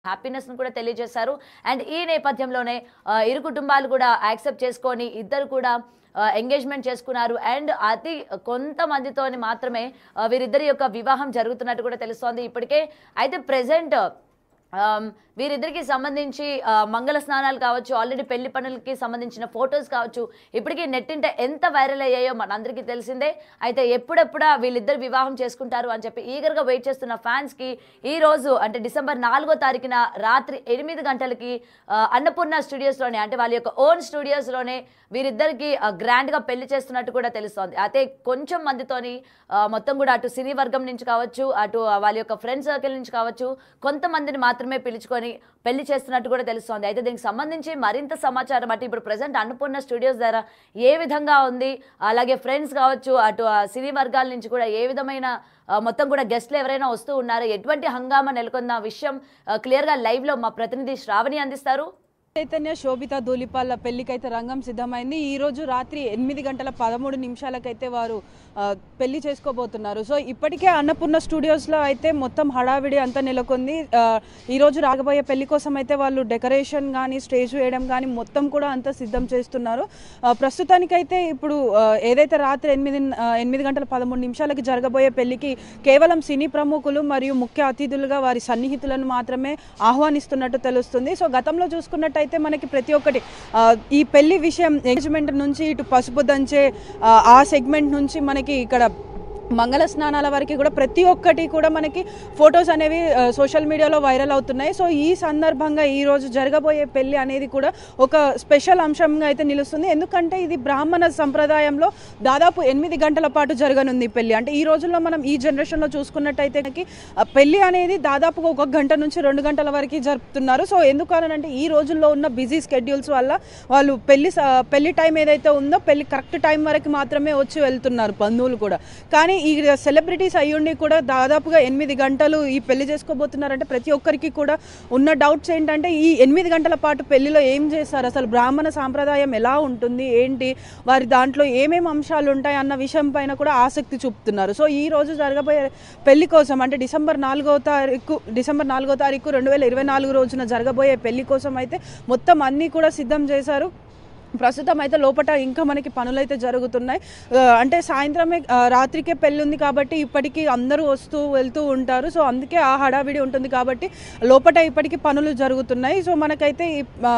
హ్యాపీనెస్ను కూడా తెలియజేశారు అండ్ ఈ నేపథ్యంలోనే ఆ, ఇరు కుటుంబాలు కూడా యాక్సెప్ట్ చేసుకొని ఇద్దరు కూడా ఎంగేజ్మెంట్ చేసుకున్నారు అండ్ అతి కొంతమందితోని మాత్రమే ఆ, వీరిద్దరి యొక్క వివాహం జరుగుతున్నట్టు కూడా తెలుస్తోంది ఇప్పటికే అయితే ప్రెసెంట్ వీరిద్దరికి సంబంధించి ఆ, మంగళ స్నానాలు కావచ్చు ఆల్రెడీ పెళ్లి పనులకి సంబంధించిన ఫొటోస్ కావచ్చు ఇప్పటికీ నెట్టింట ఎంత వైరల్ అయ్యాయో మనందరికీ తెలిసిందే అయితే ఎప్పుడెప్పుడా వీళ్ళిద్దరు వివాహం చేసుకుంటారు అని చెప్పి ఈగర్గా వెయిట్ చేస్తున్న ఫ్యాన్స్కి ఈ రోజు అంటే డిసెంబర్ నాలుగో తారీఖున రాత్రి ఎనిమిది గంటలకి ఆ, అన్నపూర్ణ స్టూడియోస్లోనే అంటే వాళ్ళ యొక్క ఓన్ స్టూడియోస్లోనే వీరిద్దరికి గ్రాండ్గా పెళ్లి చేస్తున్నట్టు కూడా తెలుస్తోంది అయితే కొంచెం మందితోని ఆ, మొత్తం కూడా అటు సినీ వర్గం నుంచి కావచ్చు అటు వాళ్ళ యొక్క ఫ్రెండ్ సర్కిల్ నుంచి కావచ్చు కొంతమందిని మాత్రమే పిలుచుకొని పెళ్లి చేస్తున్నట్టు కూడా తెలుస్తోంది అయితే దీనికి సంబంధించి మరింత సమాచారం అంటే ఇప్పుడు ప్రజెంట్ అన్నపూర్ణ స్టూడియోస్ ద్వారా ఏ విధంగా ఉంది అలాగే ఫ్రెండ్స్ కావచ్చు అటు ఆ సినీ వర్గాల నుంచి కూడా ఏ విధమైన ఆ, మొత్తం కూడా గెస్ట్లు ఎవరైనా వస్తూ ఉన్నారో ఎటువంటి హంగామా నెలకొన్న విషయం ఆ, క్లియర్గా లైవ్లో మా ప్రతినిధి శ్రావణి అందిస్తారు చైతన్య శోభిత ధూలిపాల పెళ్లికైతే రంగం సిద్ధమైంది ఈ రోజు రాత్రి ఎనిమిది గంటల పదమూడు నిమిషాలకైతే వారు ఆ, పెళ్లి చేసుకోబోతున్నారు సో ఇప్పటికే అన్నపూర్ణ స్టూడియోస్లో అయితే మొత్తం హడావిడి అంతా నెలకొంది ఆ, ఈ రోజు రాగబోయే పెళ్లి కోసం అయితే వాళ్ళు డెకరేషన్ కానీ స్టేజ్ వేయడం కానీ మొత్తం కూడా అంతా సిద్ధం చేస్తున్నారు ఆ, ప్రస్తుతానికైతే ఇప్పుడు ఆ, ఏదైతే రాత్రి ఎనిమిది ఆ, ఎనిమిది గంటల పదమూడు నిమిషాలకి జరగబోయే పెళ్లికి కేవలం సినీ ప్రముఖులు మరియు ముఖ్య అతిథులుగా వారి సన్నిహితులను మాత్రమే ఆహ్వానిస్తున్నట్టు తెలుస్తుంది సో గతంలో చూసుకున్నట్టయితే మనకి ప్రతి ఒక్కటి ఆ, ఈ పెళ్లి విషయం ఎంగేజ్మెంట్ నుంచి ఇటు పసుపు దంచే ఆ, ఆ సెగ్మెంట్ నుంచి మనకి ఇక్కడ మంగళ స్నానాల వరకు కూడా ప్రతి ఒక్కటి కూడా మనకి ఫొటోస్ అనేవి ఆ, సోషల్ మీడియాలో వైరల్ అవుతున్నాయి సో ఈ సందర్భంగా ఈ రోజు జరగబోయే పెళ్లి అనేది కూడా ఒక స్పెషల్ అంశంగా అయితే నిలుస్తుంది ఎందుకంటే ఇది బ్రాహ్మణ సంప్రదాయంలో దాదాపు ఎనిమిది గంటల పాటు జరగనుంది ఈ పెళ్లి అంటే ఈ రోజుల్లో మనం ఈ జనరేషన్లో చూసుకున్నట్టయితే మనకి ఆ, పెళ్లి అనేది దాదాపుగా ఒక గంట నుంచి రెండు గంటల వరకు జరుపుతున్నారు సో ఎందుకు అనంటే ఈ రోజుల్లో ఉన్న బిజీ స్కెడ్యూల్స్ వల్ల వాళ్ళు పెళ్లి స- పెళ్లి టైం ఏదైతే ఉందో పెళ్లి కరెక్ట్ టైం వరకు మాత్రమే వచ్చి వెళ్తున్నారు బంధువులు కూడా కానీ ఈ సెలబ్రిటీస్ అయ్యుండి కూడా దాదాపుగా ఎనిమిది గంటలు ఈ పెళ్లి చేసుకోబోతున్నారంటే ప్రతి ఒక్కరికి కూడా ఉన్న డౌట్స్ ఏంటంటే ఈ ఎనిమిది గంటల పాటు పెళ్లిలో ఏం చేస్తారు అసలు బ్రాహ్మణ సాంప్రదాయం ఎలా ఉంటుంది ఏంటి వారి దాంట్లో ఏమేమి అంశాలు ఉంటాయి అన్న విషయం పైన కూడా ఆసక్తి చూపుతున్నారు సో ఈ రోజు జరగబోయే పెళ్లి కోసం అంటే డిసెంబర్ నాలుగో తారీఖు డిసెంబర్ నాలుగో తారీఖు రెండు వేల ఇరవై నాలుగు రోజున జరగబోయే పెళ్లి కోసం అయితే మొత్తం అన్నీ కూడా సిద్ధం చేశారు ప్రస్తుతం అయితే లోపల ఇంకా మనకి పనులు అయితే జరుగుతున్నాయి ఆ, అంటే సాయంత్రమే ఆ, రాత్రికే పెళ్ళి ఉంది కాబట్టి ఇప్పటికీ అందరూ వస్తూ వెళ్తూ ఉంటారు సో అందుకే ఆ హడావిడి ఉంటుంది కాబట్టి లోపల ఇప్పటికీ పనులు జరుగుతున్నాయి సో మనకైతే ఈ, ఆ,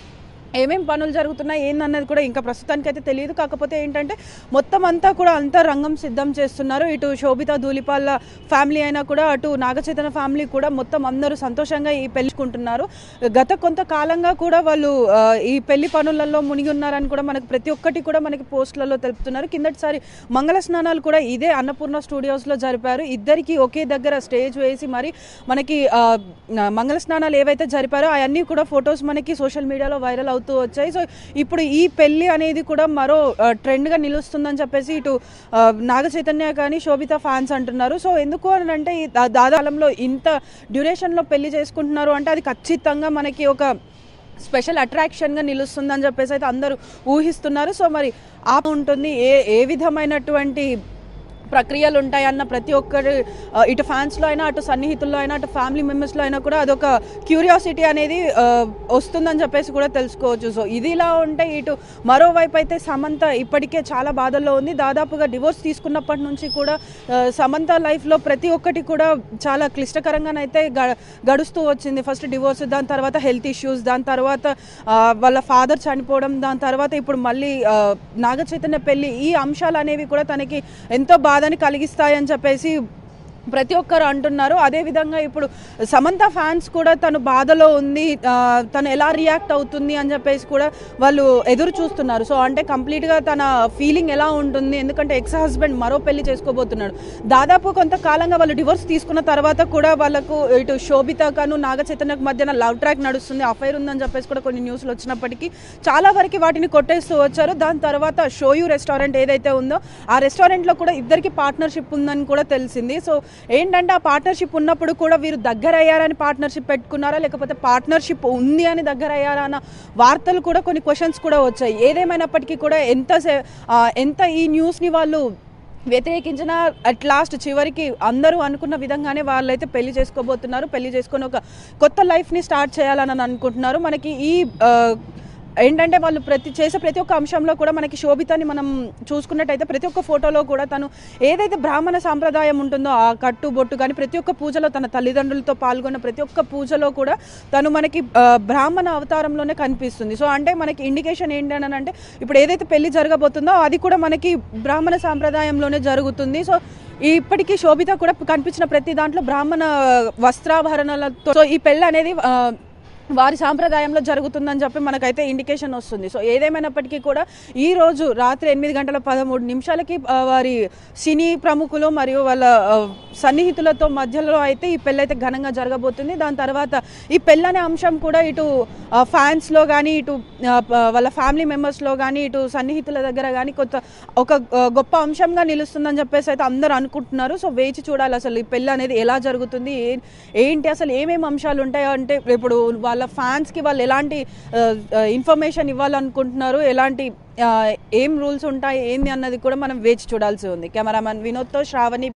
ఏమేం పనులు జరుగుతున్నాయి ఏందన్నది కూడా ఇంకా ప్రస్తుతానికి అయితే తెలియదు కాకపోతే ఏంటంటే మొత్తం అంతా కూడా అంతా రంగం సిద్ధం చేస్తున్నారు ఇటు శోభిత ధూలిపాల ఫ్యామిలీ అయినా కూడా అటు నాగచైతన్య ఫ్యామిలీ కూడా మొత్తం అందరూ సంతోషంగా ఈ పెళ్చుకుంటున్నారు గత కొంతకాలంగా కూడా వాళ్ళు ఆ, ఈ పెళ్లి పనులలో మునిగి ఉన్నారని కూడా మనకు ప్రతి ఒక్కటి కూడా మనకి పోస్టులలో తెలుపుతున్నారు కిందటిసారి మంగళ స్నానాలు కూడా ఇదే అన్నపూర్ణ స్టూడియోస్లో జరిపారు ఇద్దరికి ఒకే దగ్గర స్టేజ్ వేసి మరి మనకి ఆ, మంగళ స్నానాలు ఏవైతే జరిపారో అవన్నీ కూడా ఫొటోస్ మనకి సోషల్ మీడియాలో వైరల్ అవుతూ వచ్చాయి సో ఇప్పుడు ఈ పెళ్లి అనేది కూడా మరో ఆ, ట్రెండ్గా నిలుస్తుందని చెప్పేసి ఇటు ఆ, నాగ చైతన్య కానీ శోభిత ఫ్యాన్స్ అంటున్నారు సో ఎందుకు అని అంటే ఈ దా- దాదాలంలో ఇంత డ్యూరేషన్లో పెళ్లి చేసుకుంటున్నారు అంటే అది ఖచ్చితంగా మనకి ఒక స్పెషల్ అట్రాక్షన్గా నిలుస్తుందని చెప్పేసి అయితే అందరూ ఊహిస్తున్నారు సో మరి ఆ ఉంటుంది ఏ ఏ విధమైనటువంటి ప్రక్రియలు ఉంటాయన్న ప్రతి ఒక్కరు ఆ, ఇటు ఫ్యాన్స్లో అయినా అటు సన్నిహితుల్లో అయినా అటు ఫ్యామిలీ మెంబర్స్లో అయినా కూడా అదొక క్యూరియాసిటీ అనేది ఆ, వస్తుందని చెప్పేసి కూడా తెలుసుకోవచ్చు సో ఇది ఇలా ఉంటే ఇటు మరోవైపు అయితే సమంత ఇప్పటికే చాలా బాధల్లో ఉంది దాదాపుగా డివోర్స్ తీసుకున్నప్పటి నుంచి కూడా ఆ, సమంత లైఫ్లో ప్రతి ఒక్కటి కూడా చాలా క్లిష్టకరంగానైతే గ- గడుస్తూ వచ్చింది ఫస్ట్ డివోర్స్ దాని తర్వాత హెల్త్ ఇష్యూస్ దాని తర్వాత ఆ, వాళ్ళ ఫాదర్ చనిపోవడం దాని తర్వాత ఇప్పుడు మళ్ళీ ఆ, నాగ చైతన్య పెళ్లి ఈ అంశాలు అనేవి కూడా తనకి ఎంతో బాధని కలిగిస్తాయని చెప్పేసి ప్రతి ఒక్కరు అంటున్నారు అదేవిధంగా ఇప్పుడు సమంత ఫ్యాన్స్ కూడా తను బాధలో ఉంది ఆ, తను ఎలా రియాక్ట్ అవుతుంది అని చెప్పేసి కూడా వాళ్ళు ఎదురు చూస్తున్నారు సో అంటే కంప్లీట్గా తన ఫీలింగ్ ఎలా ఉంటుంది ఎందుకంటే ఎక్స్ హస్బెండ్ మరో పెళ్లి చేసుకోబోతున్నాడు దాదాపు కొంతకాలంగా వాళ్ళు డివోర్స్ తీసుకున్న తర్వాత కూడా వాళ్ళకు ఇటు శోభితకను నాగ చైతన్యకు మధ్యన లవ్ ట్రాక్ నడుస్తుంది అఫైర్ ఉందని చెప్పేసి కూడా కొన్ని న్యూస్లు వచ్చినప్పటికీ చాలా వరకు వాటిని కొట్టేస్తూ వచ్చారు దాని తర్వాత షోయూ రెస్టారెంట్ ఏదైతే ఉందో ఆ రెస్టారెంట్లో కూడా ఇద్దరికి పార్ట్నర్షిప్ ఉందని కూడా తెలిసింది సో ఏంటంటే ఆ పార్ట్నర్షిప్ ఉన్నప్పుడు కూడా వీరు దగ్గర అయ్యారని పార్ట్నర్షిప్ పెట్టుకున్నారా లేకపోతే పార్ట్నర్షిప్ ఉంది అని దగ్గర అయ్యారా అన్న వార్తలు కూడా కొన్ని క్వశ్చన్స్ కూడా వచ్చాయి ఏదేమైనప్పటికీ కూడా ఎంత సే- ఆ, ఎంత ఈ న్యూస్ని వాళ్ళు వ్యతిరేకించిన అట్ లాస్ట్ చివరికి అందరూ అనుకున్న విధంగానే వాళ్ళైతే పెళ్లి చేసుకోబోతున్నారు పెళ్లి చేసుకొని ఒక కొత్త లైఫ్ని స్టార్ట్ చేయాలని అనుకుంటున్నారు మనకి ఈ ఆ, ఏంటంటే వాళ్ళు ప్రతి చేసే ప్రతి ఒక్క అంశంలో కూడా మనకి శోభితని మనం చూసుకున్నట్టయితే ప్రతి ఒక్క ఫోటోలో కూడా తను ఏదైతే బ్రాహ్మణ సాంప్రదాయం ఉంటుందో ఆ కట్టు బొట్టు కానీ ప్రతి ఒక్క పూజలో తన తల్లిదండ్రులతో పాల్గొన్న ప్రతి ఒక్క పూజలో కూడా తను మనకి ఆ, బ్రాహ్మణ అవతారంలోనే కనిపిస్తుంది సో అంటే మనకి ఇండికేషన్ ఏంటి అని అంటే ఇప్పుడు ఏదైతే పెళ్లి జరగబోతుందో అది కూడా మనకి బ్రాహ్మణ సాంప్రదాయంలోనే జరుగుతుంది సో ఇప్పటికీ శోభిత కూడా కనిపించిన ప్రతి దాంట్లో బ్రాహ్మణ వస్త్రాభరణలతో సో ఈ పెళ్ళి అనేది ఆ, వారి సాంప్రదాయంలో జరుగుతుందని చెప్పి మనకైతే ఇండికేషన్ వస్తుంది సో ఏదేమైనప్పటికీ కూడా ఈ రోజు రాత్రి ఎనిమిది గంటల పదమూడు నిమిషాలకి ఆ, వారి సినీ ప్రముఖులు మరియు వాళ్ళ ఆ, సన్నిహితులతో మధ్యలో అయితే ఈ పెళ్ళి అయితే ఘనంగా జరగబోతుంది దాని తర్వాత ఈ పెళ్ళి అనే అంశం కూడా ఇటు ఆ, ఫ్యాన్స్లో కానీ ఇటు ఆ, ప- వాళ్ళ ఫ్యామిలీ మెంబర్స్లో కానీ ఇటు సన్నిహితుల దగ్గర కానీ కొత్త ఒక ఆ, గొప్ప అంశంగా నిలుస్తుందని చెప్పేసి అయితే అందరూ అనుకుంటున్నారు సో వేచి చూడాలి అసలు ఈ పెళ్ళి అనేది ఎలా జరుగుతుంది ఏ- ఏంటి అసలు ఏమేమి అంశాలు ఉంటాయో అంటే ఇప్పుడు వాళ్ళ ఫ్యాన్స్కి వాళ్ళు ఎలాంటి ఇన్ఫర్మేషన్ ఇవ్వాలనుకుంటున్నారు ఎలాంటి ఆ, ఏం రూల్స్ ఉంటాయి ఏంది అన్నది కూడా మనం వేచి చూడాల్సి ఉంది కెమెరామెన్ వినోద్తో శ్రావణి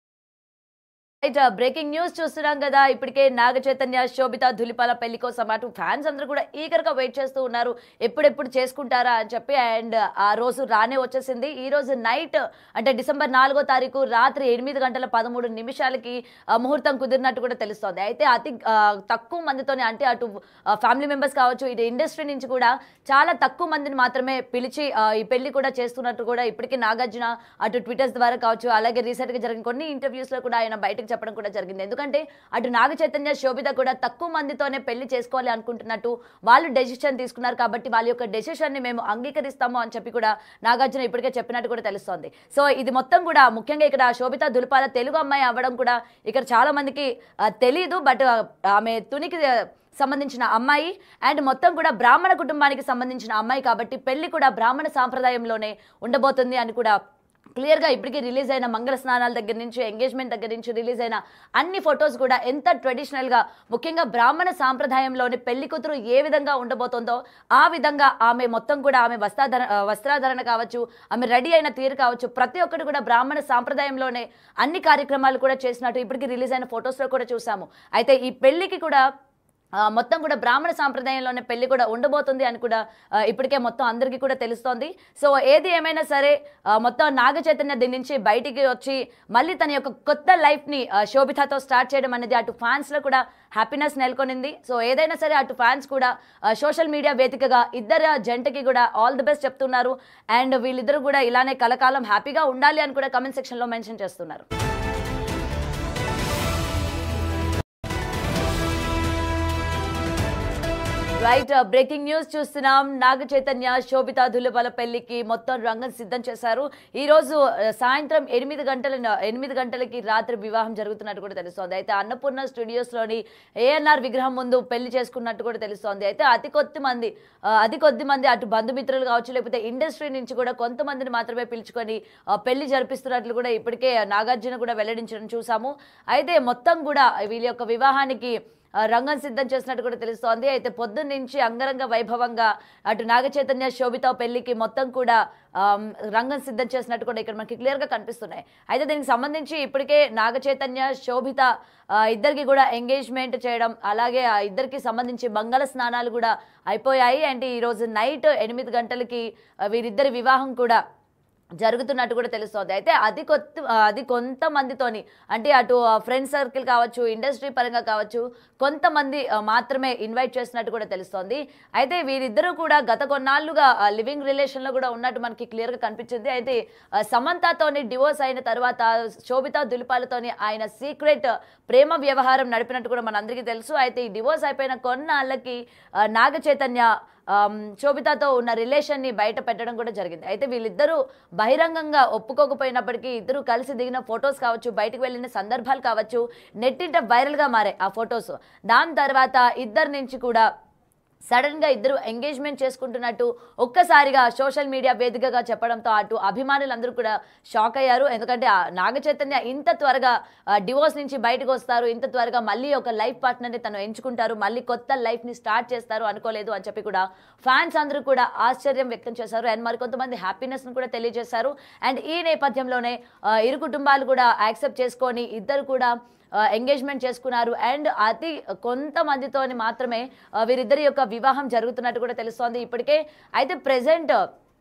రైట్ బ్రేకింగ్ న్యూస్ చూస్తున్నాం కదా ఇప్పటికే నాగ చైతన్య శోభిత ధులిపాల పెళ్లి కోసం అటు ఫ్యాన్స్ అందరూ కూడా ఈగర్ గా వెయిట్ చేస్తూ ఉన్నారు ఎప్పుడెప్పుడు చేసుకుంటారా అని చెప్పి అండ్ ఆ రోజు రానే వచ్చేసింది ఈ రోజు నైట్ అంటే డిసెంబర్ నాలుగో తారీఖు రాత్రి ఎనిమిది గంటల పదమూడు నిమిషాలకి ఆ, ముహూర్తం కుదిరినట్టు కూడా తెలుస్తోంది అయితే అతి ఆ, తక్కువ మందితోనే అంటే అటు ఫ్యామిలీ మెంబర్స్ కావచ్చు ఇటు ఇండస్ట్రీ నుంచి కూడా చాలా తక్కువ మందిని మాత్రమే పిలిచి ఆ, ఈ పెళ్లి కూడా చేస్తున్నట్టు కూడా ఇప్పటికీ నాగార్జున అటు ట్విట్టర్స్ ద్వారా కావచ్చు అలాగే రీసెంట్ గా జరిగిన కొన్ని ఇంటర్వ్యూస్ లో కూడా ఆయన బయటకు చెప్పడం కూడా జరిగింది ఎందుకంటే అటు నాగ చైతన్య శోభిత కూడా తక్కువ మందితోనే పెళ్లి చేసుకోవాలి అనుకుంటున్నట్టు వాళ్ళు డెసిషన్ తీసుకున్నారు కాబట్టి వాళ్ళ యొక్క డెసిషన్ ని మేము అంగీకరిస్తాము అని చెప్పి కూడా నాగార్జున ఇప్పటికే చెప్పినట్టు కూడా తెలుస్తోంది సో ఇది మొత్తం కూడా ముఖ్యంగా ఇక్కడ శోభిత దులిపాల తెలుగు అమ్మాయి అవ్వడం కూడా ఇక్కడ చాలా మందికి ఆ, తెలీదు బట్ ఆమె తునికి సంబంధించిన అమ్మాయి అండ్ మొత్తం కూడా బ్రాహ్మణ కుటుంబానికి సంబంధించిన అమ్మాయి కాబట్టి పెళ్లి కూడా బ్రాహ్మణ సాంప్రదాయంలోనే ఉండబోతుంది అని కూడా క్లియర్గా ఇప్పటికీ రిలీజ్ అయిన మంగళ స్నానాల దగ్గర నుంచి ఎంగేజ్మెంట్ దగ్గర నుంచి రిలీజ్ అయిన అన్ని ఫొటోస్ కూడా ఎంత ట్రెడిషనల్గా ముఖ్యంగా బ్రాహ్మణ సాంప్రదాయంలోని పెళ్లి కూతురు ఏ విధంగా ఉండబోతుందో ఆ విధంగా ఆమె మొత్తం కూడా ఆమె వస్త్రాధర వస్త్రాధరణ కావచ్చు ఆమె రెడీ అయిన తీరు కావచ్చు ప్రతి ఒక్కటి కూడా బ్రాహ్మణ సాంప్రదాయంలోనే అన్ని కార్యక్రమాలు కూడా చేసినట్టు ఇప్పటికీ రిలీజ్ అయిన ఫొటోస్లో కూడా చూసాము అయితే ఈ పెళ్లికి కూడా ఆ, మొత్తం కూడా బ్రాహ్మణ సాంప్రదాయంలోనే పెళ్లి కూడా ఉండబోతుంది అని కూడా ఆ, ఇప్పటికే మొత్తం అందరికీ కూడా తెలుస్తోంది సో ఏది ఏమైనా సరే ఆ, మొత్తం నాగ చైతన్య దీని నుంచి బయటికి వచ్చి మళ్ళీ తన యొక్క కొత్త లైఫ్ని ఆ, శోభితతో స్టార్ట్ చేయడం అనేది అటు ఫ్యాన్స్లో కూడా హ్యాపీనెస్ నెలకొనింది సో ఏదైనా సరే అటు ఫ్యాన్స్ కూడా సోషల్ మీడియా వేదికగా ఇద్దరు జంటకి కూడా ఆల్ ది బెస్ట్ చెప్తున్నారు అండ్ వీళ్ళిద్దరు కూడా ఇలానే కలకాలం హ్యాపీగా ఉండాలి అని కూడా కమెంట్ సెక్షన్లో మెన్షన్ చేస్తున్నారు రైట్ బ్రేకింగ్ న్యూస్ చూస్తున్నాం నాగ చైతన్య శోభిత దులపల పెళ్లికి మొత్తం రంగం సిద్ధం చేశారు ఈ రోజు ఆ, సాయంత్రం ఎనిమిది గంటల ఎనిమిది గంటలకి రాత్రి వివాహం జరుగుతున్నట్టు కూడా తెలుస్తోంది అయితే అన్నపూర్ణ స్టూడియోస్ లోని ఏఎన్ఆర్ విగ్రహం ముందు పెళ్లి చేసుకున్నట్టు కూడా తెలుస్తోంది అయితే అతి కొద్ది మంది ఆ, అతి కొద్ది మంది అటు బంధుమిత్రులు కావచ్చు లేకపోతే ఇండస్ట్రీ నుంచి కూడా కొంతమందిని మాత్రమే పిలుచుకొని ఆ, పెళ్లి జరిపిస్తున్నట్లు కూడా ఇప్పటికే నాగార్జున కూడా వెల్లడించడం చూసాము అయితే మొత్తం కూడా వీళ్ళ యొక్క వివాహానికి ఆ, రంగం సిద్ధం చేసినట్టు కూడా తెలుస్తోంది అయితే పొద్దున్న నుంచి అంగరంగ వైభవంగా అటు నాగ చైతన్య శోభిత పెళ్లికి మొత్తం కూడా ఆమ్, రంగం సిద్ధం చేసినట్టు కూడా ఇక్కడ మనకి క్లియర్గా కనిపిస్తున్నాయి అయితే దీనికి సంబంధించి ఇప్పటికే నాగ చైతన్య శోభిత ఆ, ఇద్దరికి కూడా ఎంగేజ్మెంట్ చేయడం అలాగే ఆ ఇద్దరికి సంబంధించి మంగళ స్నానాలు కూడా అయిపోయాయి అంటే ఈరోజు నైట్ ఎనిమిది గంటలకి ఆ, వీరిద్దరి వివాహం కూడా జరుగుతున్నట్టు కూడా తెలుస్తోంది అయితే అది కొత్త అది కొంతమందితోని అంటే అటు ఫ్రెండ్ సర్కిల్ కావచ్చు ఇండస్ట్రీ పరంగా కావచ్చు కొంతమంది ఆ, మాత్రమే ఇన్వైట్ చేసినట్టు కూడా తెలుస్తోంది అయితే వీరిద్దరూ కూడా గత కొన్నాళ్ళుగా లివింగ్ రిలేషన్లో కూడా ఉన్నట్టు మనకి క్లియర్గా కనిపించింది అయితే ఆ, సమంతతోని డివోర్స్ అయిన తర్వాత శోభిత దులిపాలతోని ఆయన సీక్రెట్ ప్రేమ వ్యవహారం నడిపినట్టు కూడా మనందరికీ తెలుసు అయితే ఈ డివోర్స్ అయిపోయిన కొన్నాళ్ళకి ఆ, నాగ చైతన్య ఆమ్, శోభితతో ఉన్న రిలేషన్ని బయట పెట్టడం కూడా జరిగింది అయితే వీళ్ళిద్దరూ బహిరంగంగా ఒప్పుకోకపోయినప్పటికీ ఇద్దరు కలిసి దిగిన ఫొటోస్ కావచ్చు బయటకు వెళ్ళిన సందర్భాలు కావచ్చు నెట్టింట వైరల్గా మారాయి ఆ ఫొటోస్ దాని తర్వాత ఇద్దరి నుంచి కూడా సడన్ గా ఇద్దరు ఎంగేజ్మెంట్ చేసుకుంటున్నట్టు ఒక్కసారిగా సోషల్ మీడియా వేదికగా చెప్పడంతో అటు అభిమానులందరూ కూడా షాక్ అయ్యారు ఎందుకంటే ఆ నాగ చైతన్య ఇంత త్వరగా డివోర్స్ నుంచి బయటకు వస్తారు ఇంత త్వరగా మళ్ళీ ఒక లైఫ్ పార్ట్నర్ ని తను ఎంచుకుంటారు మళ్ళీ కొత్త లైఫ్ ని స్టార్ట్ చేస్తారు అనుకోలేదు అని చెప్పి కూడా ఫ్యాన్స్ అందరూ కూడా ఆశ్చర్యం వ్యక్తం చేశారు అండ్ మరికొంతమంది హ్యాపీనెస్ ను కూడా తెలియజేశారు అండ్ ఈ నేపథ్యంలోనే ఆ, ఇరు కుటుంబాలు కూడా యాక్సెప్ట్ చేసుకొని ఇద్దరు కూడా ఎంగేజ్మెంట్ చేసుకున్నారు అండ్ అతి కొంతమందితోని మాత్రమే ఆ, వీరిద్దరి యొక్క వివాహం జరుగుతున్నట్టు కూడా తెలుస్తోంది ఇప్పటికే అయితే ప్రెసెంట్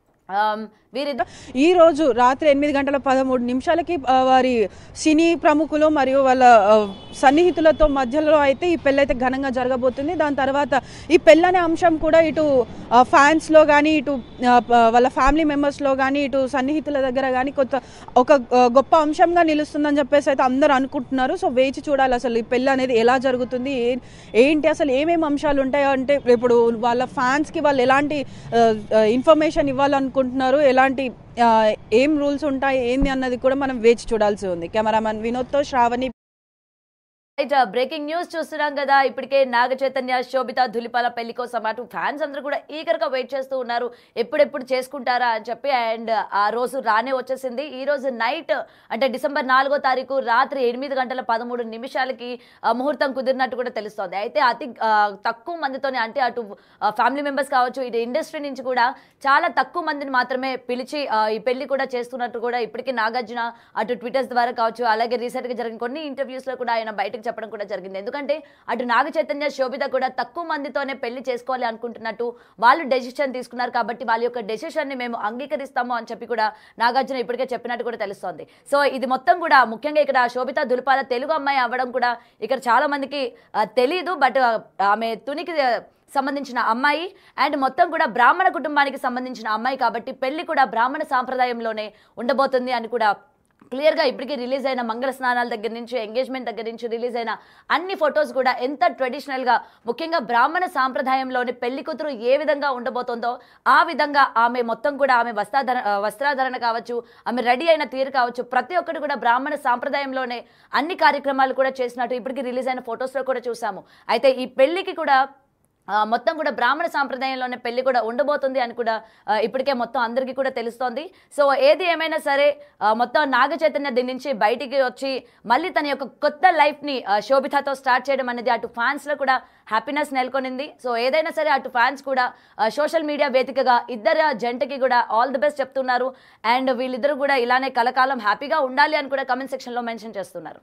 వీరిద్దరు ఈ రోజు రాత్రి ఎనిమిది గంటల పదమూడు నిమిషాలకి ఆ, వారి సినీ ప్రముఖులు మరియు వాళ్ళ ఆ, సన్నిహితులతో మధ్యలో అయితే ఈ పెళ్ళి అయితే ఘనంగా జరగబోతుంది దాని తర్వాత ఈ పెళ్ళి అనే అంశం కూడా ఇటు ఆ, ఫ్యాన్స్లో కానీ ఇటు ఆ, ప- వాళ్ళ ఫ్యామిలీ మెంబర్స్లో కానీ ఇటు సన్నిహితుల దగ్గర కానీ కొత్త ఒక ఆ, గొప్ప అంశంగా నిలుస్తుందని చెప్పేసి అయితే అందరూ అనుకుంటున్నారు సో వేచి చూడాలి అసలు ఈ పెళ్ళి అనేది ఎలా జరుగుతుంది ఏ- ఏంటి అసలు ఏమేమి అంశాలు ఉంటాయో అంటే ఇప్పుడు వాళ్ళ ఫ్యాన్స్కి వాళ్ళు ఎలాంటి ఇన్ఫర్మేషన్ ఇవ్వాలనుకుంటున్నారు ఎలాంటి ఆ, ఏం రూల్స్ ఉంటాయి ఏంది అన్నది కూడా మనం వేచి చూడాల్సి ఉంది కెమెరామెన్ వినోద్తో శ్రావణి రైట్ బ్రేకింగ్ న్యూస్ చూస్తున్నాం కదా ఇప్పటికే నాగ చైతన్య శోభిత ధులిపాల పెళ్లి కోసం అటు ఫ్యాన్స్ అందరూ కూడా ఈగర్ గా వెయిట్ చేస్తూ ఉన్నారు ఎప్పుడెప్పుడు చేసుకుంటారా అని చెప్పి అండ్ ఆ రోజు రానే వచ్చేసింది ఈ రోజు నైట్ అంటే డిసెంబర్ నాలుగో తారీఖు రాత్రి ఎనిమిది గంటల పదమూడు నిమిషాలకి ఆ, ముహూర్తం కుదిరినట్టు కూడా తెలుస్తోంది అయితే అతి ఆ, తక్కువ మందితోనే అంటే అటు ఫ్యామిలీ మెంబర్స్ కావచ్చు ఇటు ఇండస్ట్రీ నుంచి కూడా చాలా తక్కువ మందిని మాత్రమే పిలిచి ఆ, ఈ పెళ్లి కూడా చేస్తున్నట్టు కూడా ఇప్పటికీ నాగార్జున అటు ట్విట్టర్స్ ద్వారా కావచ్చు అలాగే రీసెంట్ గా జరిగిన కొన్ని ఇంటర్వ్యూస్ లో కూడా ఆయన బయటకు చెప్పడం కూడా జరిగింది ఎందుకంటే అటు నాగ చైతన్య శోభిత కూడా తక్కువ మందితోనే పెళ్లి చేసుకోవాలి అనుకుంటున్నట్టు వాళ్ళు డెసిషన్ తీసుకున్నారు కాబట్టి వాళ్ళ యొక్క డెసిషన్ ని మేము అంగీకరిస్తాము అని చెప్పి కూడా నాగార్జున ఇప్పటికే చెప్పినట్టు కూడా తెలుస్తోంది సో ఇది మొత్తం కూడా ముఖ్యంగా ఇక్కడ శోభిత దులిపాల తెలుగు అమ్మాయి అవ్వడం కూడా ఇక్కడ చాలా మందికి ఆ, తెలీదు బట్ ఆమె తునికి ఆ, సంబంధించిన అమ్మాయి అండ్ మొత్తం కూడా బ్రాహ్మణ కుటుంబానికి సంబంధించిన అమ్మాయి కాబట్టి పెళ్లి కూడా బ్రాహ్మణ సాంప్రదాయంలోనే ఉండబోతుంది అని కూడా క్లియర్గా ఇప్పటికీ రిలీజ్ అయిన మంగళ స్నానాల దగ్గర నుంచి ఎంగేజ్మెంట్ దగ్గర నుంచి రిలీజ్ అయిన అన్ని ఫొటోస్ కూడా ఎంత ట్రెడిషనల్గా ముఖ్యంగా బ్రాహ్మణ సాంప్రదాయంలోని పెళ్లి కూతురు ఏ విధంగా ఉండబోతుందో ఆ విధంగా ఆమె మొత్తం కూడా ఆమె వస్త్రాధర ఆ, వస్త్రాధరణ కావచ్చు ఆమె రెడీ అయిన తీరు కావచ్చు ప్రతి ఒక్కటి కూడా బ్రాహ్మణ సాంప్రదాయంలోనే అన్ని కార్యక్రమాలు కూడా చేసినట్టు ఇప్పటికీ రిలీజ్ అయిన ఫొటోస్లో కూడా చూసాము అయితే ఈ పెళ్లికి కూడా ఆ, మొత్తం కూడా బ్రాహ్మణ సాంప్రదాయంలోనే పెళ్లి కూడా ఉండబోతుంది అని కూడా ఆ, ఇప్పటికే మొత్తం అందరికీ కూడా తెలుస్తోంది సో ఏది ఏమైనా సరే ఆ, మొత్తం నాగ చైతన్య దీని నుంచి బయటికి వచ్చి మళ్ళీ తన యొక్క కొత్త లైఫ్ని ఆ, శోభితతో స్టార్ట్ చేయడం అనేది అటు ఫ్యాన్స్లో కూడా హ్యాపీనెస్ నెలకొనింది సో ఏదైనా సరే అటు ఫ్యాన్స్ కూడా సోషల్ మీడియా వేదికగా ఇద్దరు జంటకి కూడా ఆల్ ది బెస్ట్ చెప్తున్నారు అండ్ వీళ్ళిద్దరూ కూడా ఇలానే కలకాలం హ్యాపీగా ఉండాలి అని కూడా కమెంట్ సెక్షన్లో మెన్షన్ చేస్తున్నారు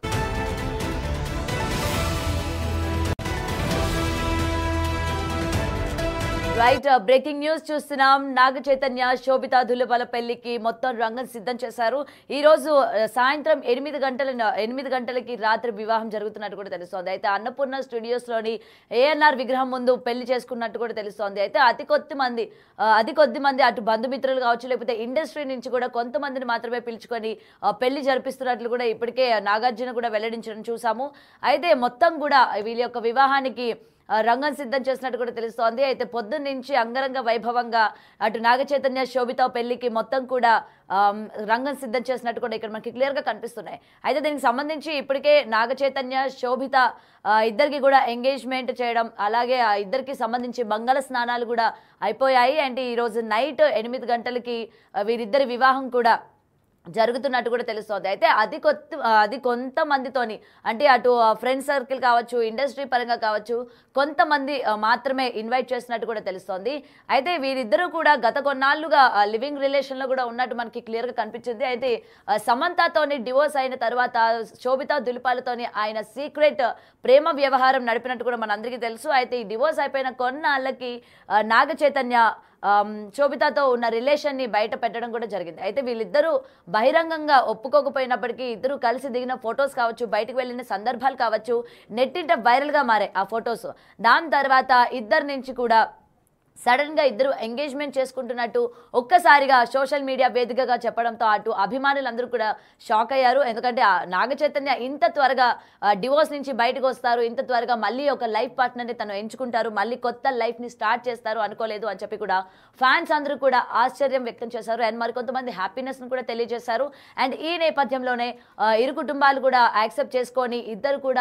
రైట్ బ్రేకింగ్ న్యూస్ చూస్తున్నాం నాగ చైతన్య శోభిత దులపల పెళ్లికి మొత్తం రంగం సిద్ధం చేశారు ఈ రోజు ఆ, సాయంత్రం ఎనిమిది గంటల ఎనిమిది గంటలకి రాత్రి వివాహం జరుగుతున్నట్టు కూడా తెలుస్తోంది అయితే అన్నపూర్ణ స్టూడియోస్ లోని ఏఎన్ఆర్ విగ్రహం ముందు పెళ్లి చేసుకున్నట్టు కూడా తెలుస్తోంది అయితే అతి కొద్ది మంది ఆ, అతి కొద్ది మంది అటు బంధుమిత్రులు కావచ్చు లేకపోతే ఇండస్ట్రీ నుంచి కూడా కొంతమందిని మాత్రమే పిలుచుకొని ఆ, పెళ్లి జరిపిస్తున్నట్లు కూడా ఇప్పటికే నాగార్జున కూడా వెల్లడించడం చూసాము అయితే మొత్తం కూడా వీళ్ళ యొక్క వివాహానికి ఆ, రంగం సిద్ధం చేసినట్టు కూడా తెలుస్తోంది అయితే పొద్దున్న నుంచి అంగరంగ వైభవంగా అటు నాగ చైతన్య శోభిత పెళ్లికి మొత్తం కూడా ఆమ్, రంగం సిద్ధం చేసినట్టు కూడా ఇక్కడ మనకి క్లియర్గా కనిపిస్తున్నాయి అయితే దీనికి సంబంధించి ఇప్పటికే నాగ చైతన్య శోభిత ఆ, ఇద్దరికి కూడా ఎంగేజ్మెంట్ చేయడం అలాగే ఆ ఇద్దరికి సంబంధించి మంగళ స్నానాలు కూడా అయిపోయాయి అంటే ఈరోజు నైట్ ఎనిమిది గంటలకి ఆ, వీరిద్దరి వివాహం కూడా జరుగుతున్నట్టు కూడా తెలుస్తోంది అయితే అది కొత్త అది కొంతమందితోని అంటే అటు ఫ్రెండ్ సర్కిల్ కావచ్చు ఇండస్ట్రీ పరంగా కావచ్చు కొంతమంది ఆ, మాత్రమే ఇన్వైట్ చేసినట్టు కూడా తెలుస్తోంది అయితే వీరిద్దరూ కూడా గత కొన్నాళ్ళుగా లివింగ్ రిలేషన్లో కూడా ఉన్నట్టు మనకి క్లియర్గా కనిపించింది అయితే ఆ, సమంతతోని డివోర్స్ అయిన తర్వాత శోభిత దులిపాలతోని ఆయన సీక్రెట్ ప్రేమ వ్యవహారం నడిపినట్టు కూడా మనందరికీ తెలుసు అయితే ఈ డివోర్స్ అయిపోయిన కొన్నాళ్ళకి ఆ, నాగ చైతన్య ఆమ్, శోభితతో ఉన్న రిలేషన్ ని బయట పెట్టడం కూడా జరిగింది అయితే వీళ్ళిద్దరూ బహిరంగంగా ఒప్పుకోకపోయినప్పటికీ ఇద్దరు కలిసి దిగిన ఫొటోస్ కావచ్చు బయటకు వెళ్ళిన సందర్భాలు కావచ్చు నెట్టింట వైరల్ గా మారాయి ఆ ఫొటోస్ దాని తర్వాత ఇద్దరి నుంచి కూడా సడన్ గా ఇద్దరు ఎంగేజ్మెంట్ చేసుకుంటున్నట్టు ఒక్కసారిగా సోషల్ మీడియా వేదికగా చెప్పడంతో అటు అభిమానులందరూ కూడా షాక్ అయ్యారు ఎందుకంటే ఆ నాగ చైతన్య ఇంత త్వరగా డివోర్స్ నుంచి బయటకు వస్తారు ఇంత త్వరగా మళ్ళీ ఒక లైఫ్ పార్ట్నర్ ని తను ఎంచుకుంటారు మళ్ళీ కొత్త లైఫ్ ని స్టార్ట్ చేస్తారు అనుకోలేదు అని చెప్పి కూడా ఫ్యాన్స్ అందరూ కూడా ఆశ్చర్యం వ్యక్తం చేశారు అండ్ మరికొంతమంది హ్యాపీనెస్ ను కూడా తెలియజేశారు అండ్ ఈ నేపథ్యంలోనే ఆ, ఇరు కుటుంబాలు కూడా యాక్సెప్ట్ చేసుకొని ఇద్దరు కూడా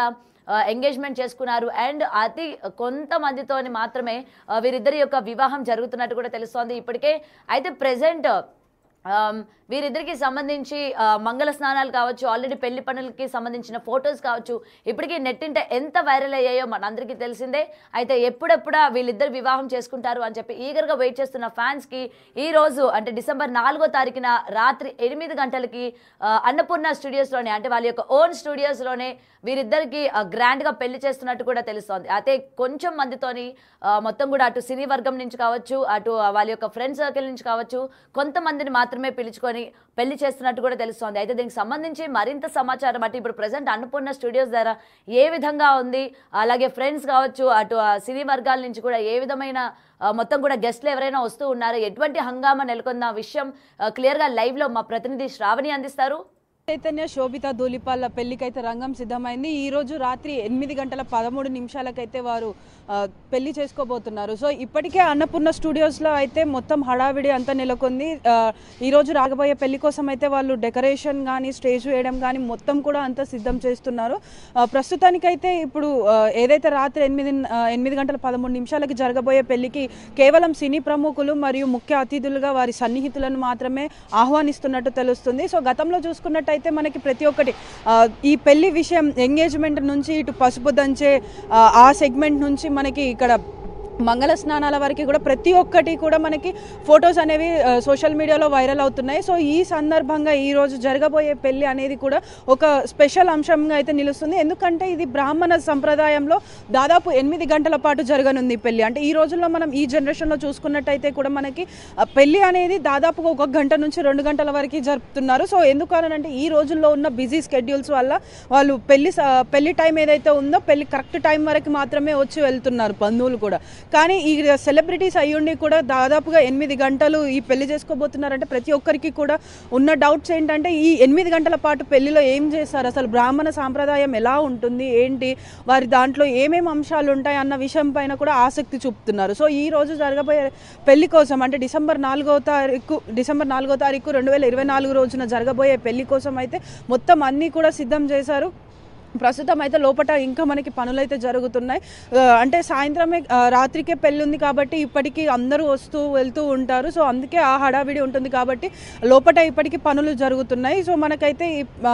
ఎంగేజ్మెంట్ చేసుకున్నారు అండ్ అతి కొంతమందితోని మాత్రమే ఆ, వీరిద్దరి యొక్క వివాహం జరుగుతున్నట్టు కూడా తెలుస్తోంది ఇప్పటికే అయితే ప్రెసెంట్ ఆమ్, వీరిద్దరికి సంబంధించి ఆ, మంగళ స్నానాలు కావచ్చు ఆల్రెడీ పెళ్లి పనులకి సంబంధించిన ఫొటోస్ కావచ్చు ఇప్పటికీ నెట్టింట ఎంత వైరల్ అయ్యాయో మనందరికీ తెలిసిందే అయితే ఎప్పుడెప్పుడా వీళ్ళిద్దరు వివాహం చేసుకుంటారు అని చెప్పి ఈగర్గా వెయిట్ చేస్తున్న ఫ్యాన్స్కి ఈ రోజు అంటే డిసెంబర్ నాలుగో తారీఖున రాత్రి ఎనిమిది గంటలకి ఆ, అన్నపూర్ణ స్టూడియోస్లోనే అంటే వాళ్ళ యొక్క ఓన్ స్టూడియోస్లోనే వీరిద్దరికి గ్రాండ్గా పెళ్లి చేస్తున్నట్టు కూడా తెలుస్తోంది అయితే కొంచెం మందితోని ఆ, మొత్తం కూడా అటు సినీ వర్గం నుంచి కావచ్చు అటు వాళ్ళ యొక్క ఫ్రెండ్ సర్కిల్ నుంచి కావచ్చు కొంతమందిని మాత్రమే పిలుచుకొని పెళ్లి చేస్తున్నట్టు కూడా తెలుస్తోంది అయితే దీనికి సంబంధించి మరింత సమాచారం అంటే ఇప్పుడు ప్రజెంట్ అన్నపూర్ణ స్టూడియోస్ ద్వారా ఏ విధంగా ఉంది అలాగే ఫ్రెండ్స్ కావచ్చు అటు ఆ సినీ వర్గాల నుంచి కూడా ఏ విధమైన ఆ, మొత్తం కూడా గెస్ట్లు ఎవరైనా వస్తూ ఉన్నారో ఎటువంటి హంగామా నెలకొన్న విషయం ఆ, క్లియర్గా లైవ్లో మా ప్రతినిధి శ్రావణి అందిస్తారు చైతన్య శోభిత ధూళిపాల పెళ్లికైతే రంగం సిద్ధమైంది ఈ రోజు రాత్రి ఎనిమిది గంటల పదమూడు నిమిషాలకైతే వారు ఆ, పెళ్లి చేసుకోబోతున్నారు సో ఇప్పటికే అన్నపూర్ణ స్టూడియోస్లో అయితే మొత్తం హడావిడి అంతా నెలకొంది ఆ, ఈ రోజు రాగబోయే పెళ్లి కోసం అయితే వాళ్ళు డెకరేషన్ కానీ స్టేజ్ వేయడం కానీ మొత్తం కూడా అంతా సిద్ధం చేస్తున్నారు ఆ, ప్రస్తుతానికైతే ఇప్పుడు ఆ, ఏదైతే రాత్రి ఎనిమిది ఆ, ఎనిమిది గంటల పదమూడు నిమిషాలకి జరగబోయే పెళ్లికి కేవలం సినీ ప్రముఖులు మరియు ముఖ్య అతిథులుగా వారి సన్నిహితులను మాత్రమే ఆహ్వానిస్తున్నట్టు తెలుస్తుంది సో గతంలో చూసుకున్నట్టయితే మనకి ప్రతి ఒక్కటి ఆ, ఈ పెళ్లి విషయం ఎంగేజ్మెంట్ నుంచి ఇటు పసుపు దంచే ఆ, ఆ సెగ్మెంట్ నుంచి మనకి ఇక్కడ మంగళ స్నానాల వరకు కూడా ప్రతి ఒక్కటి కూడా మనకి ఫొటోస్ అనేవి ఆ, సోషల్ మీడియాలో వైరల్ అవుతున్నాయి సో ఈ సందర్భంగా ఈ రోజు జరగబోయే పెళ్లి అనేది కూడా ఒక స్పెషల్ అంశంగా అయితే నిలుస్తుంది ఎందుకంటే ఇది బ్రాహ్మణ సంప్రదాయంలో దాదాపు ఎనిమిది గంటల పాటు జరగనుంది ఈ పెళ్లి అంటే ఈ రోజుల్లో మనం ఈ జనరేషన్లో చూసుకున్నట్టయితే కూడా మనకి ఆ, పెళ్లి అనేది దాదాపు ఒక గంట నుంచి రెండు గంటల వరకు జరుపుతున్నారు సో ఎందుకు అంటే ఈ రోజుల్లో ఉన్న బిజీ స్కెడ్యూల్స్ వల్ల వాళ్ళు పెళ్లి స- పెళ్లి టైం ఏదైతే ఉందో పెళ్లి కరెక్ట్ టైం వరకు మాత్రమే వచ్చి వెళ్తున్నారు బంధువులు కూడా కానీ ఈ సెలబ్రిటీస్ అయ్యుండి కూడా దాదాపుగా ఎనిమిది గంటలు ఈ పెళ్లి చేసుకోబోతున్నారంటే ప్రతి ఒక్కరికి కూడా ఉన్న డౌట్స్ ఏంటంటే ఈ ఎనిమిది గంటల పాటు పెళ్లిలో ఏం చేస్తారు అసలు బ్రాహ్మణ సాంప్రదాయం ఎలా ఉంటుంది ఏంటి వారి దాంట్లో ఏమేమి అంశాలు ఉంటాయి అన్న విషయం పైన కూడా ఆసక్తి చూపుతున్నారు సో ఈ రోజు జరగబోయే పెళ్లి కోసం అంటే డిసెంబర్ నాలుగో తారీఖు డిసెంబర్ నాలుగో తారీఖు రెండు వేల ఇరవై నాలుగు రోజున జరగబోయే పెళ్లి కోసం అయితే మొత్తం అన్నీ కూడా సిద్ధం చేశారు ప్రస్తుతం అయితే లోపల ఇంకా మనకి పనులు అయితే జరుగుతున్నాయి ఆ, అంటే సాయంత్రమే ఆ, రాత్రికే పెళ్ళి ఉంది కాబట్టి ఇప్పటికీ అందరూ వస్తూ వెళ్తూ ఉంటారు సో అందుకే ఆ హడావిడి ఉంటుంది కాబట్టి లోపల ఇప్పటికీ పనులు జరుగుతున్నాయి సో మనకైతే ఈ, ఆ,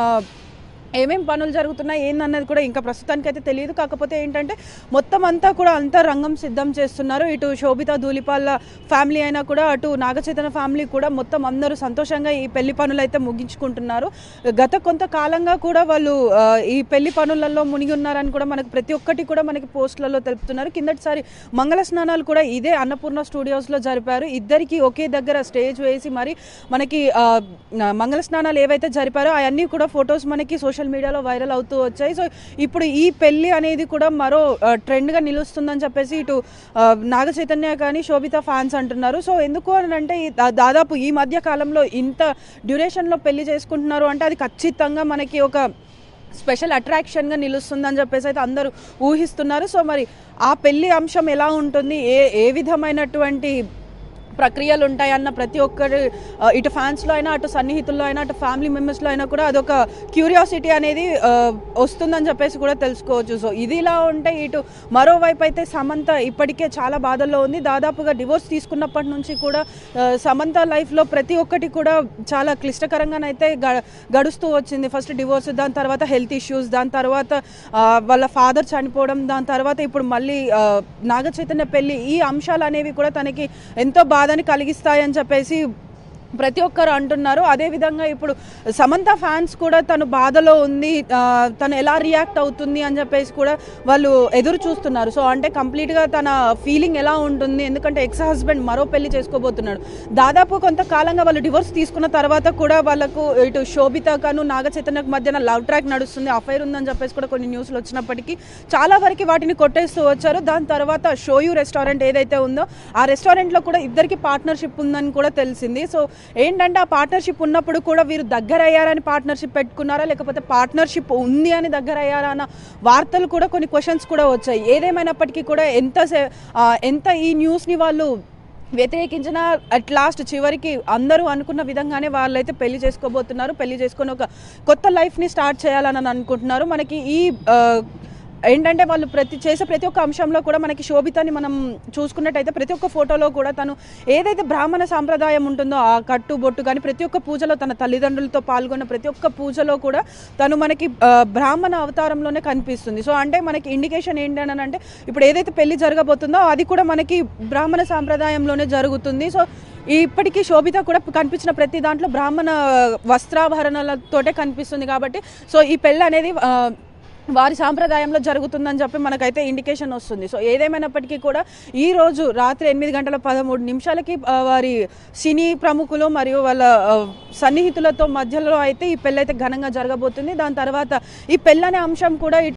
ఏమేం పనులు జరుగుతున్నాయి ఏందన్నది కూడా ఇంకా ప్రస్తుతానికి అయితే తెలియదు కాకపోతే ఏంటంటే మొత్తం అంతా కూడా అంతా రంగం సిద్ధం చేస్తున్నారు ఇటు శోభిత ధూళిపాల ఫ్యామిలీ అయినా కూడా అటు నాగచైతన్య ఫ్యామిలీ కూడా మొత్తం అందరూ సంతోషంగా ఈ పెళ్లి పనులు అయితే ముగించుకుంటున్నారు గత కొంతకాలంగా కూడా వాళ్ళు ఆ, ఈ పెళ్లి పనులలో మునిగి ఉన్నారని కూడా మనకు ప్రతి ఒక్కటి కూడా మనకి పోస్టులలో తెలుపుతున్నారు కిందటిసారి మంగళ స్నానాలు కూడా ఇదే అన్నపూర్ణ స్టూడియోస్లో జరిపారు ఇద్దరికి ఒకే దగ్గర స్టేజ్ వేసి మరి మనకి ఆ, మంగళ స్నానాలు ఏవైతే జరిపారో అవన్నీ కూడా ఫొటోస్ మనకి సోషల్ మీడియాలో వైరల్ అవుతూ వచ్చాయి సో ఇప్పుడు ఈ పెళ్లి అనేది కూడా మరో ఆ, ట్రెండ్గా నిలుస్తుందని చెప్పేసి ఇటు ఆ, నాగ చైతన్య కానీ శోభిత ఫ్యాన్స్ అంటున్నారు సో ఎందుకు అని అంటే ఈ దా- దాదాపు ఈ మధ్య కాలంలో ఇంత డ్యూరేషన్లో పెళ్లి చేసుకుంటున్నారు అంటే అది ఖచ్చితంగా మనకి ఒక స్పెషల్ అట్రాక్షన్గా నిలుస్తుందని చెప్పేసి అయితే అందరూ ఊహిస్తున్నారు సో మరి ఆ పెళ్లి అంశం ఎలా ఉంటుంది ఏ ఏ విధమైనటువంటి ప్రక్రియలు ఉంటాయన్న ప్రతి ఒక్కరి ఆ, ఇటు ఫ్యాన్స్లో అయినా అటు సన్నిహితుల్లో అయినా అటు ఫ్యామిలీ మెంబర్స్లో అయినా కూడా అదొక క్యూరియాసిటీ అనేది ఆ, వస్తుందని చెప్పేసి కూడా తెలుసుకోవచ్చు సో ఇది ఇలా ఉంటే ఇటు మరోవైపు అయితే సమంత ఇప్పటికే చాలా బాధల్లో ఉంది దాదాపుగా డివోర్స్ తీసుకున్నప్పటి నుంచి కూడా ఆ, సమంత లైఫ్లో ప్రతి ఒక్కటి కూడా చాలా క్లిష్టకరంగానైతే గ- గడుస్తూ వచ్చింది ఫస్ట్ డివోర్స్ దాని తర్వాత హెల్త్ ఇష్యూస్ దాని తర్వాత ఆ, వాళ్ళ ఫాదర్ చనిపోవడం దాని తర్వాత ఇప్పుడు మళ్ళీ ఆ, నాగ చైతన్య పెళ్లి ఈ అంశాలు అనేవి కూడా తనకి ఎంతో బాధని కలిగిస్తాయని చెప్పేసి ప్రతి ఒక్కరు అంటున్నారు అదేవిధంగా ఇప్పుడు సమంత ఫ్యాన్స్ కూడా తను బాధలో ఉంది ఆ, తను ఎలా రియాక్ట్ అవుతుంది అని చెప్పేసి కూడా వాళ్ళు ఎదురు చూస్తున్నారు సో అంటే కంప్లీట్గా తన ఫీలింగ్ ఎలా ఉంటుంది ఎందుకంటే ఎక్స్ హస్బెండ్ మరో పెళ్లి చేసుకోబోతున్నాడు దాదాపు కొంతకాలంగా వాళ్ళు డివోర్స్ తీసుకున్న తర్వాత కూడా వాళ్ళకు ఇటు శోభితకను నాగ చైతన్యకు మధ్యన లవ్ ట్రాక్ నడుస్తుంది అఫైర్ ఉందని చెప్పేసి కూడా కొన్ని న్యూస్లు వచ్చినప్పటికీ చాలా వరకు వాటిని కొట్టేస్తూ వచ్చారు దాని తర్వాత షోయూ రెస్టారెంట్ ఏదైతే ఉందో ఆ రెస్టారెంట్లో కూడా ఇద్దరికి పార్ట్నర్షిప్ ఉందని కూడా తెలిసింది సో ఏంటంటే ఆ పార్ట్నర్షిప్ ఉన్నప్పుడు కూడా వీరు దగ్గర అయ్యారని పార్ట్నర్షిప్ పెట్టుకున్నారా లేకపోతే పార్ట్నర్షిప్ ఉంది అని దగ్గర అయ్యారా అన్న వార్తలు కూడా కొన్ని క్వశ్చన్స్ కూడా వచ్చాయి ఏదేమైనప్పటికీ కూడా ఎంత సే- ఆ, ఎంత ఈ న్యూస్ని వాళ్ళు వ్యతిరేకించిన అట్ లాస్ట్ చివరికి అందరూ అనుకున్న విధంగానే వాళ్ళైతే పెళ్లి చేసుకోబోతున్నారు పెళ్లి చేసుకొని ఒక కొత్త లైఫ్ని స్టార్ట్ చేయాలని అనుకుంటున్నారు మనకి ఈ ఆ, ఏంటంటే వాళ్ళు ప్రతి చేసే ప్రతి ఒక్క అంశంలో కూడా మనకి శోభితని మనం చూసుకున్నట్టయితే ప్రతి ఒక్క ఫోటోలో కూడా తను ఏదైతే బ్రాహ్మణ సాంప్రదాయం ఉంటుందో ఆ కట్టు బొట్టు కానీ ప్రతి ఒక్క పూజలో తన తల్లిదండ్రులతో పాల్గొన్న ప్రతి ఒక్క పూజలో కూడా తను మనకి ఆ, బ్రాహ్మణ అవతారంలోనే కనిపిస్తుంది సో అంటే మనకి ఇండికేషన్ ఏంటి అని అంటే ఇప్పుడు ఏదైతే పెళ్లి జరగబోతుందో అది కూడా మనకి బ్రాహ్మణ సాంప్రదాయంలోనే జరుగుతుంది సో ఇప్పటికీ శోభిత కూడా కనిపించిన ప్రతి దాంట్లో బ్రాహ్మణ వస్త్రాభరణాలతోటే కనిపిస్తుంది కాబట్టి సో ఈ పెళ్ళి అనేది ఆ, వారి సాంప్రదాయంలో జరుగుతుందని చెప్పి మనకైతే ఇండికేషన్ వస్తుంది సో ఏదేమైనప్పటికీ కూడా ఈ రోజు రాత్రి ఎనిమిది గంటల పదమూడు నిమిషాలకి ఆ, వారి సినీ ప్రముఖులు మరియు వాళ్ళ ఆ, సన్నిహితులతో మధ్యలో అయితే ఈ పెళ్ళి అయితే ఘనంగా జరగబోతుంది దాని తర్వాత ఈ పెళ్ళి అనే అంశం కూడా ఇటు